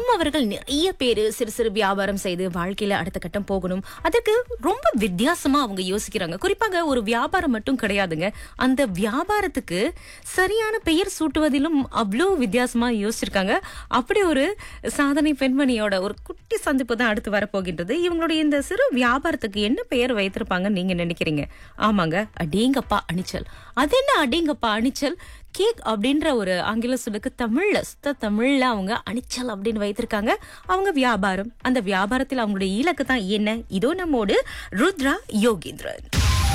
நம்மவர்கள் நிறைய பேரு சிறு சிறு வியாபாரம் செய்து வாழ்க்கையில அடுத்த கட்டம் போகணும் அதற்கு ரொம்ப வித்தியாசமா அவங்க யோசிக்கிறாங்க குறிப்பாக ஒரு வியாபாரம் மட்டும் கிடையாதுங்க அந்த வியாபாரத்துக்கு சரியான பெயர் சூட்டுவதிலும் அவ்வளோ வித்தியாசமா யோசிச்சிருக்காங்க அப்படி ஒரு சாதனை பெண்மணியோட ஒரு குட்டி சந்திப்பு தான் அடுத்து வரப்போகின்றது இவங்களுடைய இந்த சிறு வியாபாரத்துக்கு என்ன பெயர் வைத்திருப்பாங்கன்னு நீங்க நினைக்கிறீங்க ஆமாங்க அடேங்கப்பா அணிச்சல் அது என்ன அடேங்கப்பா அணிச்சல் கேக் அப்படின்ற ஒரு ஆங்கில சொல்லுக்கு தமிழ்ல சுத்த தமிழ்ல அவங்க அணிச்சல் அப்படின்னு வைத்திருக்காங்க அவங்க வியாபாரம் அந்த வியாபாரத்தில் அவங்களுடைய இலக்கு தான் என்ன இதோ நம்மோடு ருத்ரா யோகேந்திரன்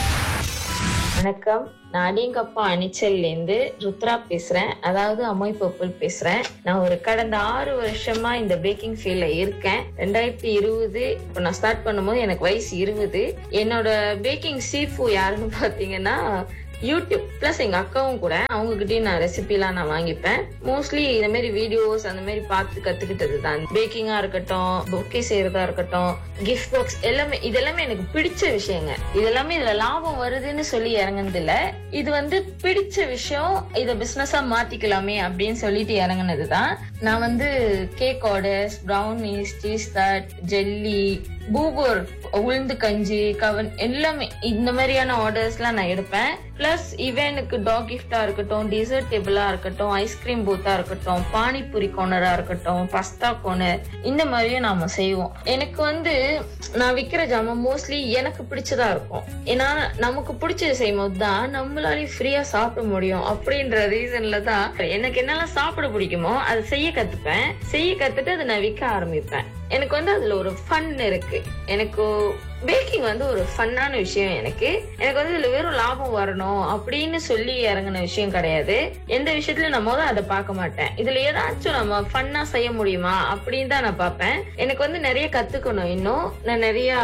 வணக்கம் நான் அடிங்கப்பா அணிச்சல்ல இருந்து ருத்ரா பேசுறேன் அதாவது அம்மாய் பர்பிள் பேசுறேன் நான் ஒரு கடந்த ஆறு வருஷமா இந்த பேக்கிங் ஃபீல்ட்ல இருக்கேன் ரெண்டாயிரத்தி இருபது இப்போ நான் ஸ்டார்ட் பண்ணும்போது எனக்கு வயசு இருபது என்னோட பேக்கிங் சீஃபு யாருன்னு பாத்தீங்கன்னா யூடியூப் பிளஸ் எங்க அக்காவும் கூட அவங்க கிட்டயும் நான் ரெசிபிலாம் நான் வாங்கிப்பேன் மோஸ்ட்லி இந்த மாதிரி வீடியோஸ் அந்த மாதிரி பார்த்து கத்துக்கிட்டது தான் பேக்கிங்கா இருக்கட்டும் பொக்கே செய்யறதா இருக்கட்டும் கிஃப்ட் பாக்ஸ் எல்லாமே இது எல்லாமே எனக்கு பிடிச்ச விஷயங்க இது எல்லாமே இதுல லாபம் வருதுன்னு சொல்லி இறங்குனது இல்ல இது வந்து பிடிச்ச விஷயம் இத பிசினஸா மாத்திக்கலாமே அப்படின்னு சொல்லிட்டு இறங்குனது தான் நான் வந்து cake orders brownies cheese that jelly பூகோர் உளுந்து கஞ்சி கவன் எல்லாமே இந்த மாதிரியான ஆர்டர்ஸ் எல்லாம் நான் எடுப்பேன் பிளஸ் இவனுக்கு டாக் கிஃப்டா இருக்கட்டும் டிசர்ட் டேபிளா இருக்கட்டும் ஐஸ்கிரீம் பூத்தா இருக்கட்டும் பானிபூரி கோனரா இருக்கட்டும் பஸ்தா கோனர் இந்த மாதிரியும் நாம செய்வோம் எனக்கு வந்து நான் விக்கிற ஜாமான் மோஸ்ட்லி எனக்கு பிடிச்சதா இருக்கும் ஏன்னா நமக்கு பிடிச்சது செய்யும் போது தான் நம்மளாலையும் ஃப்ரீயா சாப்பிட முடியும் அப்படின்ற ரீசன்ல தான் எனக்கு என்னெல்லாம் சாப்பிட பிடிக்குமோ அதை செய்ய கத்துப்பேன் செய்ய கத்துட்டு அதை நான் விற்க ஆரம்பிப்பேன் எனக்கு வந்து அதுல ஒரு ஃபன் இருக்கு எனக்கு பேக்கிங் வந்து ஒரு ஃபன்னான விஷயம் எனக்கு எனக்கு வந்து இதுல வெறும் லாபம் வரணும் அப்படின்னு சொல்லி இறங்கின விஷயம் கிடையாது எந்த விஷயத்துலயும் நான் முதல் அதை பார்க்க மாட்டேன் இதுல ஏதாச்சும் நம்ம ஃபன்னா செய்ய முடியுமா அப்படின்னு தான் நான் பார்ப்பேன் எனக்கு வந்து நிறைய கத்துக்கணும் இன்னும் நான் நிறைய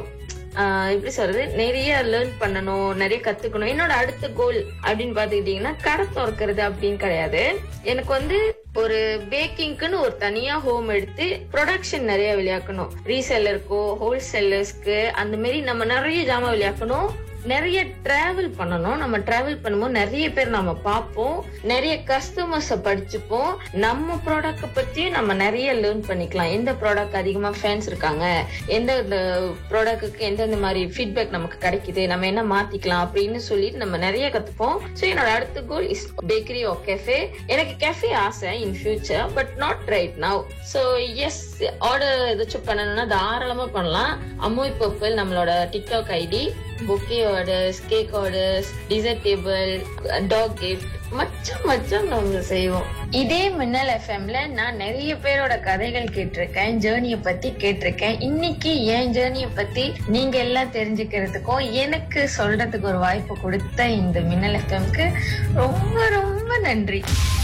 ஆஹ் எப்படி சொல்றது நிறைய லேர்ன் பண்ணணும் நிறைய கத்துக்கணும் என்னோட அடுத்த கோல் அப்படின்னு பாத்துக்கிட்டீங்கன்னா கடை திறக்கிறது அப்படின்னு கிடையாது எனக்கு வந்து ஒரு பேக்கிங்க்குன்னு ஒரு தனியா ஹோம் எடுத்து ப்ரொடக்ஷன் நிறைய விளையாக்கணும் ரீசெல்லருக்கோ ஹோல்சேலர்ஸ்க்கு அந்த மாதிரி நம்ம நிறைய ஜாமான் விளையாக்கணும் நிறைய டிராவல் பண்ணணும் நம்ம டிராவல் பண்ணும்போது நிறைய பேர் நம்ம பார்ப்போம் நிறைய கஸ்டமர்ஸ படிச்சுப்போம் நம்ம ப்ராடக்ட் பத்தியும் நம்ம நிறைய லேர்ன் பண்ணிக்கலாம் எந்த ப்ராடக்ட் அதிகமா ஃபேன்ஸ் இருக்காங்க எந்த ப்ராடக்ட்டுக்கு எந்தெந்த மாதிரி ஃபீட்பேக் நமக்கு கிடைக்குது நம்ம என்ன மாத்திக்கலாம் அப்படின்னு சொல்லிட்டு நம்ம நிறைய கத்துப்போம் ஸோ என்னோட அடுத்த goal is bakery or cafe எனக்கு கேஃபே ஆசை in future but not right now so yes order ஏதாச்சும் பண்ணணும்னா தாராளமா பண்ணலாம் அம்மோய் பர்பிள் நம்மளோட TikTok ID bouquet orders cake orders dessert table டாக் கிஃப்ட் மச்சம் மச்சம் நம்ம செய்வோம் இதே மின்னல் எஃப்எம்ல நான் நிறைய பேரோட கதைகள் கேட்டிருக்கேன் ஜேர்னிய பத்தி கேட்டிருக்கேன் இன்னைக்கு என் ஜேர்னிய பத்தி நீங்க எல்லாம் தெரிஞ்சுக்கிறதுக்கும் எனக்கு சொல்றதுக்கு ஒரு வாய்ப்பு கொடுத்த இந்த மின்னல் எஃப்எம்க்கு ரொம்ப ரொம்ப நன்றி